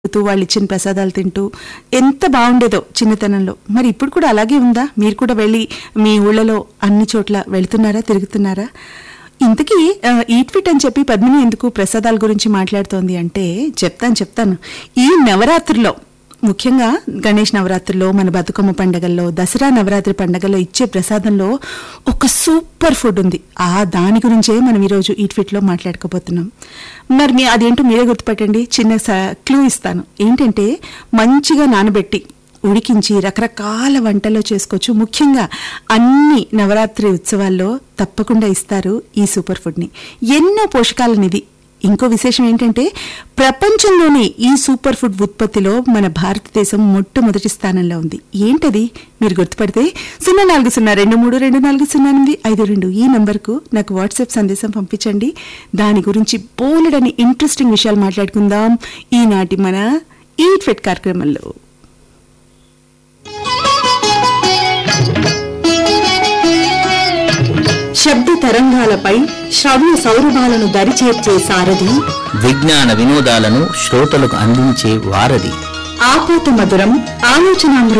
తింటూ వాళ్ళు ఇచ్చిన ప్రసాదాలు తింటూ ఎంత బాగుండేదో చిన్నతనంలో మరి ఇప్పుడు కూడా అలాగే ఉందా మీరు కూడా వెళ్ళి మీ ఊళ్ళలో అన్ని చోట్ల వెళ్తున్నారా తిరుగుతున్నారా ఇంతకీ ఆ, ఈట్ ఫిట్ అని చెప్పి పద్మిని ఎందుకు ప్రసాదాల గురించి మాట్లాడుతోంది అంటే చెప్తాను చెప్తాను ఈ నవరాత్రిలో ముఖ్యంగా గణేష్ నవరాత్రిలో మన బతుకమ్మ పండగల్లో దసరా నవరాత్రి పండగల్లో ఇచ్చే ప్రసాదంలో ఒక సూపర్ ఫుడ్ ఉంది ఆ దాని గురించే మనం ఈరోజు ఈట్ ఫిట్ లో మాట్లాడుకోబోతున్నాం మరి మీ అదేంటో మీరే గుర్తుపట్టండి చిన్న క్లూ ఇస్తాను ఏంటంటే మంచిగా నానబెట్టి ఉడికించి రకరకాల వంటల్లో చేసుకోవచ్చు ముఖ్యంగా అన్ని నవరాత్రి ఉత్సవాల్లో తప్పకుండా ఇస్తారు ఈ సూపర్ ఫుడ్ని ఎన్నో పోషకాలనిది ఇంకో విశేషం ఏంటంటే ప్రపంచంలోనే ఈ సూపర్ ఫుడ్ ఉత్పత్తిలో మన భారతదేశం మొట్టమొదటి స్థానంలో ఉంది ఏంటది మీరు గుర్తుపడితే సున్నా నాలుగు సున్నా రెండు మూడు రెండు నాలుగు సున్నా ఎనిమిది ఐదు రెండు ఈ నంబర్కు నాకు వాట్సాప్ సందేశం పంపించండి దాని గురించి బోలెడని ఇంట్రెస్టింగ్ విషయాలు మాట్లాడుకుందాం ఈనాటి మన ఈట్ ఫిట్ కార్యక్రమంలో శబ్ద తరంగాలపై శ్రవ్య సౌరభాలను దరిచేర్చే సారథి విజ్ఞాన వినోదాలను శ్రోతలకు అందించే వారధి ఆపోత మధురం ఆలోచనామృతం